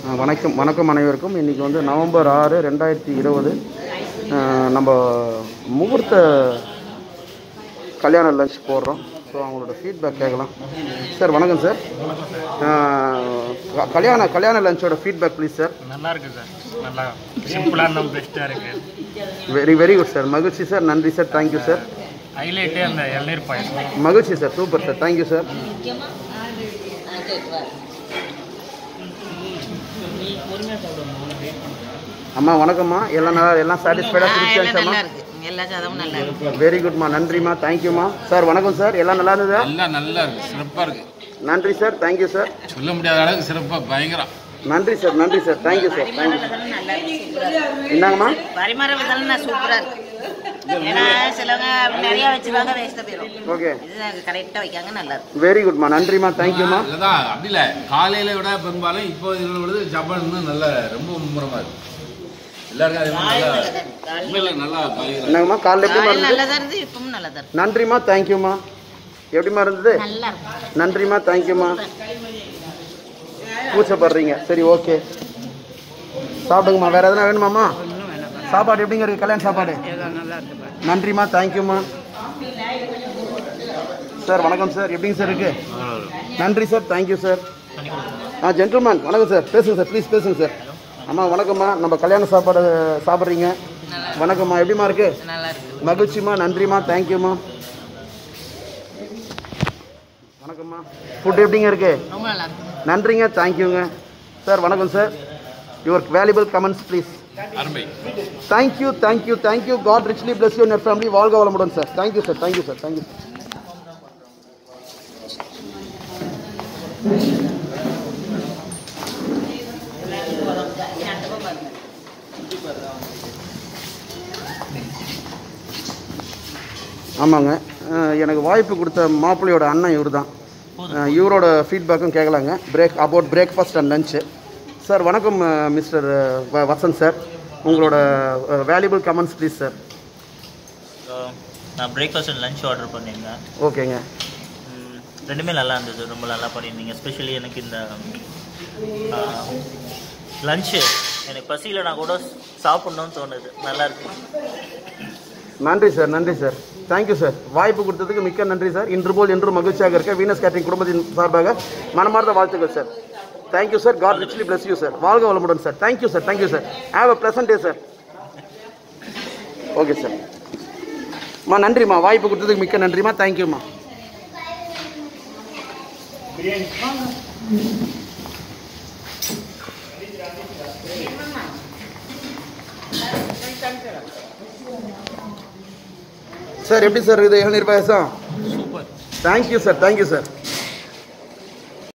அஹ் வணக்கம் வணக்கம் அனைவருக்கும் இன்றைக்கி வந்து நவம்பர் ஆறு ரெண்டாயிரத்தி இருபது நம்ம முகூர்த்த கல்யாண லஞ்ச் போடுறோம் ஸோ அவங்களோட ஃபீட்பேக் கேட்கலாம் சார் வணக்கம் சார் அஹ் க- கல்யாண கல்யாண லஞ்சோட ஃபீட்பேக் ப்ளீஸ் சார் நல்லா இருக்கு சார் நல்லா சிம்பிளாக இருந்தாலும் பெஸ்ட்டாக இருக்கு வெரி வெரி குட் சார் மகிழ்ச்சி சார் நன்றி சார் தேங்க்யூ சார் ஹைலைட்டே அந்த இளநீர் பாயசம் மகிழ்ச்சி sir super sir thank you sir அம்மா வணக்கம்மா எல்லாம் நல்லா எல்லாம் சாட்டிஸ்ஃபைடாக எல்லாம் நல்லா திருப்தியாச்சாம்மா இருக்கு எல்லா சாதமும் நல்லா இருக்கு வெரி குட்மா நன்றிம்மா தேங்க்யூம்மா சார் வணக்கம் சார் எல்லாம் நல்லா இருந்ததா எல்லாம் நல்லா இருக்கு சிறப்பாக இருக்கு நன்றி சார் தேங்க்யூ சார் சொல்ல முடியாத அளவுக்கு சிறப்பாக பயங்கரம் நன்றி சார் நன்றி சார் தேங்க்யூ சார் பரிமாற தேங்க்யூ விதம் நல்லா இருக்கு சூப்பரா இருக்கு என்னங்கம்மா பரிமாற விதம் நான் சூப்பரா இருக்கு ஏன்னா சிலவங்க நிறைய வச்சிருவாங்க வேஸ்ட்டாக போயிடும் ஓகே இது கரெக்டாக வைக்காங்க நல்லா இருக்கு வெரி குட்மா நன்றிம்மா தேங்க்யூம்மா இல்லதான் அப்படி இல்லை காலையில விட பெரும்பாலும் இப்போ இதில் விட ஜப்பான் இன்னும் நல்ல ரொம்ப மும்முரமா இருக்கு எல்லாருக்கும் அதே மாதிரி நல்லா உண்மையில நல்லா பயங்கரம் என்னங்கம்மா காலைல எப்படிமா காலையில் இருந்தது நல்லா தான் இருந்து இப்பவும் நல்லா தான் இருக்கு நன்றிம்மா தேங்க்யூம்மா எப்படிமா இருந்தது நல்லா இருக்கு நன்றிம்மா தேங்க்யூம்மா கூச்சப்படுறீங்க சரி ஓகே சாப்பிடுங்கம்மா வேற எதனா வேணுமாம்மா சாப்பாடு எப்படிங்க இருக்கு கல்யாண சாப்பாடு நன்றிம்மா தேங்க்யூம்மா சார் வணக்கம் சார் எப்படிங்க சார் இருக்கு நன்றி சார் தேங்க்யூ சார் ஆ ஜென்டில்மேன் வணக்கம் சார் பேசுங்க சார் ப்ளீஸ் பேசுங்க சார் அம்மா வணக்கம்மா நம்ம கல்யாண சாப்பாடு சாப்பிட்றீங்க வணக்கம்மா எப்படிம்மா இருக்கு நல்லா இருக்கு மகிழ்ச்சிம்மா நன்றிம்மா தேங்க்யூம்மா வணக்கம்மா ஃபுட் எப்படிங்க இருக்கு ரொம்ப நல்லா இருக்கு நன்றிங்க தேங்க்யூங்க சார் வணக்கம் sir your valuable comments please அருமை thank you thank you thank you god richly bless you your family வாழ்க வளமுடன் sir thank you sir thank you sir thank you ஆமாங்க அஹ் எனக்கு வாய்ப்பு கொடுத்த மாப்பிள்ளையோட அண்ணன் இவர் தான் இவரோட ஃபீட்பேக்கும் கேட்கலாங்க break about breakfast and lunch sir வணக்கம் மிஸ்டர் வசந்த் சார் உங்களோட வேல்யூபிள் கமெண்ட்ஸ் ப்ளீஸ் சார் நான் பிரேக்ஃபாஸ்ட் அண்ட் லஞ்ச் ஆர்டர் பண்ணியிருந்தேன் ஓகேங்க ம், ரெண்டுமே நல்லா இருந்தது ரொம்ப நல்லா பண்ணியிருந்தீங்க எஸ்பெஷலி எனக்கு இந்த லஞ்சு எனக்கு பசியில் நான் கூட சாப்பிட்ணுன்னு தோணுது நல்லா இருக்கு நன்றி சார் நன்றி சார் தேங்க்யூ சார் வாய்ப்பு கொடுத்ததுக்கு மிக்க நன்றி சார் இன்று போல் என்று மகிழ்ச்சியாக இருக்க வீனஸ் கேட்டரிங் குடும்பத்தின் சார்பாக மனமார்ந்த வாழ்த்துக்கள் sir thank you sir god richly bless you sir வாழ்க வளமுடன் sir thank you sir thank you sir have a pleasant day sir okay sir மா நன்றிம்மா வாய்ப்பு கொடுத்ததுக்கு மிக்க நன்றிம்மா தேங்க்யூம்மா சார் எப்படி சார் இருக்குது இளநீர் பாயசம் super thank you sir thank you sir